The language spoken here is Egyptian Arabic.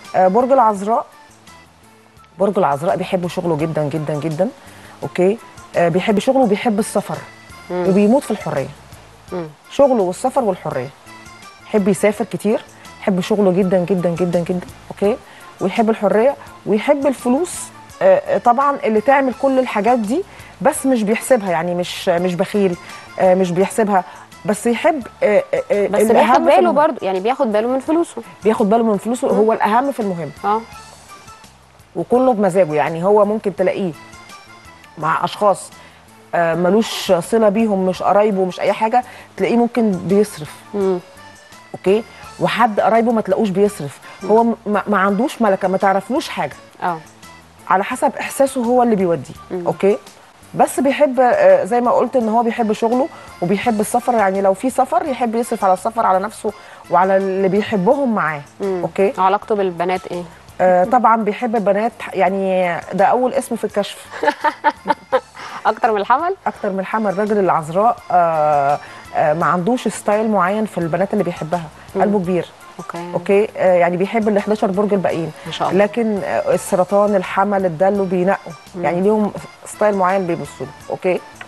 آه، برج العذراء برج العذراء بيحب شغله جدا جدا جدا اوكي آه، بيحب شغله وبيحب السفر وبيموت في الحريه مم. شغله والسفر والحريه يحب يسافر كتير يحب شغله جدا جدا جدا جدا اوكي ويحب الحريه ويحب الفلوس آه، آه، طبعا اللي تعمل كل الحاجات دي بس مش بيحسبها يعني مش مش بخيل آه، مش بيحسبها بس يحب آه، آه، آه، بس الأهم بياخد في باله المهم. برضه يعني بياخد باله من فلوسه بياخد باله من فلوسه هو الاهم في المهم اه وكله بمزاجه يعني هو ممكن تلاقيه مع اشخاص آه، ملوش صله بيهم مش قرايبه مش اي حاجه تلاقيه ممكن بيصرف مم. اوكي وحد قرايبه ما تلاقوش بيصرف هو م- ما ما عندوش ملكه ما تعرفلوش حاجه اه على حسب احساسه هو اللي بيوديه اوكي بس بيحب آه، زي ما قلت ان هو بيحب شغله وبيحب السفر يعني لو في سفر يحب يصرف على السفر على نفسه وعلى اللي بيحبهم معاه اوكي علاقته بالبنات ايه آه طبعا بيحب البنات يعني ده اول اسم في الكشف اكتر من الحمل اكتر من حمل الراجل العذراء آه آه ما عندوش ستايل معين في البنات اللي بيحبها قلبه كبير اوكي اوكي آه يعني بيحب ال 11 برج الباقيين ما شاء الله. لكن آه السرطان الحمل الدلو بينقوا يعني ليهم ستايل معين بيبصوا له اوكي